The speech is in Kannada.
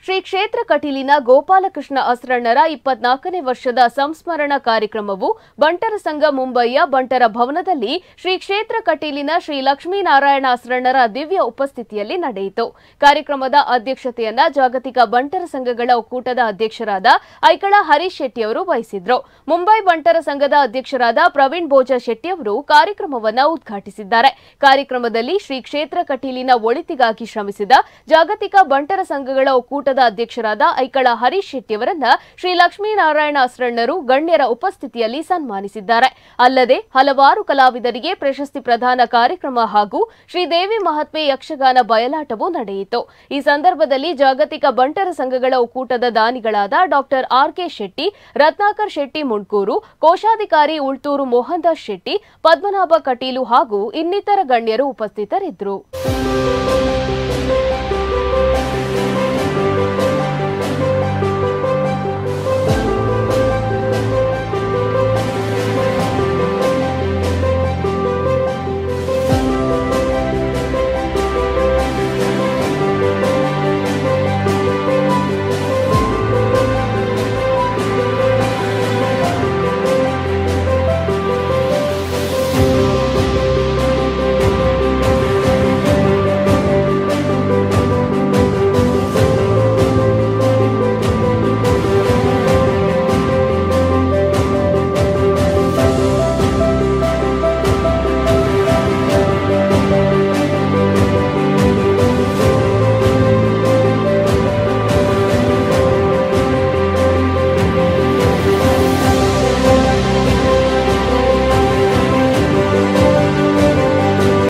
ಶ್ರೀ ಕ್ಷೇತ್ರ ಕಟೀಲಿನ ಗೋಪಾಲಕೃಷ್ಣ ಅಸ್ರಣ್ಣರ ಇಪ್ಪತ್ನಾಲ್ಕನೇ ವರ್ಷದ ಸಂಸ್ಮರಣಾ ಕಾರ್ಯಕ್ರಮವು ಬಂಟರ ಸಂಘ ಮುಂಬಯಿಯ ಬಂಟರ ಭವನದಲ್ಲಿ ಶ್ರೀ ಕ್ಷೇತ್ರ ಕಟೀಲಿನ ಶ್ರೀ ಲಕ್ಷ್ಮೀನಾರಾಯಣ ಅಸ್ರಣ್ಣರ ದಿವ್ಯ ಉಪಸ್ಥಿತಿಯಲ್ಲಿ ನಡೆಯಿತು ಕಾರ್ಯಕ್ರಮದ ಅಧ್ಯಕ್ಷತೆಯನ್ನ ಜಾಗತಿಕ ಬಂಟರ ಸಂಘಗಳ ಒಕ್ಕೂಟದ ಅಧ್ಯಕ್ಷರಾದ ಐಕಳ ಹರೀಶ್ ಶೆಟ್ಟಿ ಅವರು ವಹಿಸಿದ್ರು ಮುಂಬೈ ಬಂಟರ ಸಂಘದ ಅಧ್ಯಕ್ಷರಾದ ಪ್ರವೀಣ್ ಬೋಜ ಶೆಟ್ಟಿ ಅವರು ಕಾರ್ಯಕ್ರಮವನ್ನ ಉದ್ಘಾಟಿಸಿದ್ದಾರೆ ಕಾರ್ಯಕ್ರಮದಲ್ಲಿ ಶ್ರೀ ಕ್ಷೇತ್ರ ಕಟೀಲಿನ ಒಳಿತಿಗಾಗಿ ಶ್ರಮಿಸಿದ ಜಾಗತಿಕ ಬಂಟರ ಸಂಘಗಳ ಒಕ್ಕೂಟದ ಅಧ್ಯಕ್ಷರಾದ ಐಕಳ ಹರೀಶ್ ಶೆಟ್ಟಿ ಅವರನ್ನ ಶ್ರೀ ಲಕ್ಷ್ಮೀನಾರಾಯಣ ಅಸ್ರಣ್ಣರು ಗಣ್ಯರ ಉಪಸ್ಥಿತಿಯಲ್ಲಿ ಸನ್ಮಾನಿಸಿದ್ದಾರೆ ಅಲ್ಲದೆ ಹಲವಾರು ಕಲಾವಿದರಿಗೆ ಪ್ರಶಸ್ತಿ ಪ್ರದಾನ ಕಾರ್ಯಕ್ರಮ ಹಾಗೂ ಶ್ರೀದೇವಿ ಮಹಾತ್ಮೆ ಯಕ್ಷಗಾನ ಬಯಲಾಟವೂ ನಡೆಯಿತು ಈ ಸಂದರ್ಭದಲ್ಲಿ ಜಾಗತಿಕ ಬಂಟರ ಸಂಘಗಳ ಒಕ್ಕೂಟದ ದಾನಿಗಳಾದ doctor R K Shetty Ratnakar Shetty Munkur ಕೋಶಾಧಿಕಾರಿ ಉಳ್ತೂರು ಮೋಹನ್ ದಾಸ್ ಶೆಟ್ಟಿ ಪದ್ಮನಾಭ ಕಟೀಲು ಹಾಗೂ ಇನ್ನಿತರ ಗಣ್ಯರು ಉಪಸ್ಥಿತರಿದ್ದರು